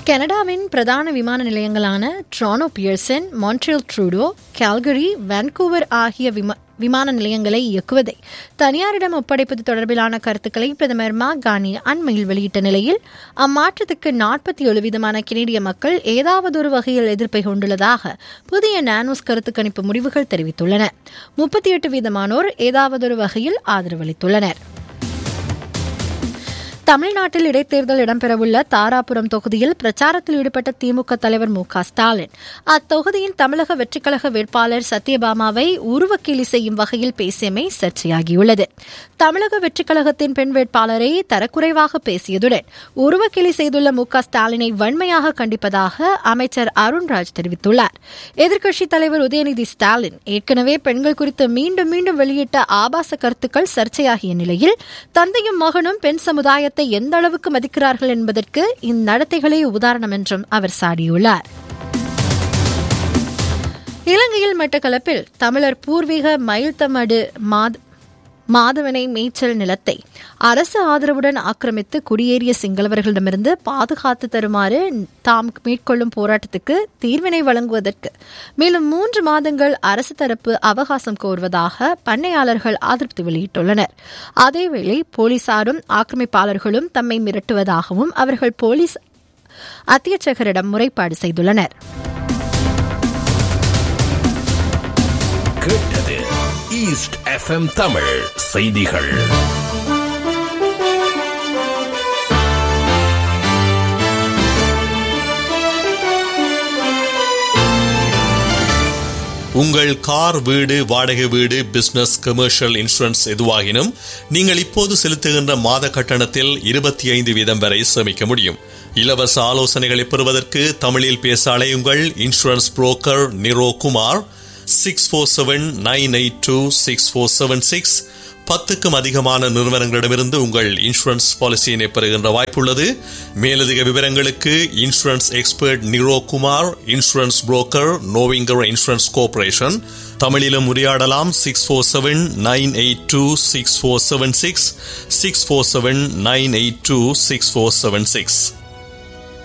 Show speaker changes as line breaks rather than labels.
கனடாவின் பிரதான விமான நிலையங்களான Toronto Pearson Montreal Trudeau Calgary Vancouver ஆகிய விமா விமான நிலையங்களை இயக்குவதை தனியாரிடம் ஒப்படைப்பது தொடர்பிலான கருத்துக்களை பிரதமர் மாகாணி அண்மையில் வெளியிட்ட நிலையில் அம்மாற்றத்துக்கு நாற்பத்தி ஏழு வீதமான கெனடிய மக்கள் ஏதாவதொரு வகையில் எதிர்ப்பை கொண்டுள்ளதாக புதிய நானோஸ் கருத்து கணிப்பு முடிவுகள் தெரிவித்துள்ளன முப்பத்தி எட்டு வீதமானோர் ஏதாவதொரு வகையில் ஆதரவளித்துள்ளனர் தமிழ்நாட்டில் இடைத்தேர்தல் இடம்பெறவுள்ள தாராபுரம் தொகுதியில் பிரச்சாரத்தில் ஈடுபட்ட திமுக தலைவர் மு க ஸ்டாலின் அத்தொகுதியின் தமிழக வெற்றிக்கழக வேட்பாளர் சத்யபாமாவை உருவக்கேலி செய்யும் வகையில் பேசியமை சர்ச்சையாகியுள்ளது தமிழக வெற்றிக்கழகத்தின் பெண் வேட்பாளரை தரக்குறைவாக பேசியதுடன் உருவக்கேலி செய்துள்ள மு க ஸ்டாலினை வன்மையாக கண்டிப்பதாக அமைச்சர் அருண்ராஜ் தெரிவித்துள்ளார் எதிர்க்கட்சித் தலைவர் உதயநிதி ஸ்டாலின் ஏற்கனவே பெண்கள் குறித்து மீண்டும் மீண்டும் வெளியிட்ட ஆபாச கருத்துக்கள் சர்ச்சையாகிய நிலையில் தந்தையும் மகனும் பெண் சமுதாயத்தை சட்டத்தை எந்த அளவுக்கு மதிக்கிறார்கள் என்பதற்கு இந்நடத்தைகளே உதாரணம் என்றும் அவர் சாடியுள்ளார் இலங்கையில் மட்டக்களப்பில் தமிழர் பூர்வீக மயில்தமடு மாத மாதவனை மேய்ச்சல் நிலத்தை அரசு ஆதரவுடன் ஆக்கிரமித்து குடியேறிய சிங்களவர்களிடமிருந்து பாதுகாத்து தருமாறு தாம் மேற்கொள்ளும் போராட்டத்துக்கு தீர்வினை வழங்குவதற்கு மேலும் மூன்று மாதங்கள் அரசு தரப்பு அவகாசம் கோருவதாக பண்ணையாளர்கள் அதிருப்தி வெளியிட்டுள்ளனர் அதேவேளை போலீசாரும் ஆக்கிரமிப்பாளர்களும் தம்மை மிரட்டுவதாகவும் அவர்கள் போலீஸ் அத்தியட்சகரிடம் முறைப்பாடு செய்துள்ளனர்
கேட்டது ஈஸ்ட் எஃப்எம் தமிழ் செய்திகள்
உங்கள் கார் வீடு வாடகை வீடு பிசினஸ் கமர்ஷியல் இன்சூரன்ஸ் எதுவாகினும் நீங்கள் இப்போது செலுத்துகின்ற மாத கட்டணத்தில் இருபத்தி ஐந்து வீதம் வரை சேமிக்க முடியும் இலவச ஆலோசனைகளை பெறுவதற்கு தமிழில் பேச அலையுங்கள் insurance broker Niro Kumar six four seven nine eight two six four seven six பத்துக்கும் அதிகமான நிறுவனங்களிடமிருந்து உங்கள் இன்சூரன்ஸ் பாலிசியினை பெறுகின்ற வாய்ப்புள்ளது மேலதிக விவரங்களுக்கு insurance expert Niro Kumar insurance broker Novinger insurance cooperation தமிழிலும் உரையாடலாம் six four seven nine eight two six four seven six six four seven nine eight two six four seven six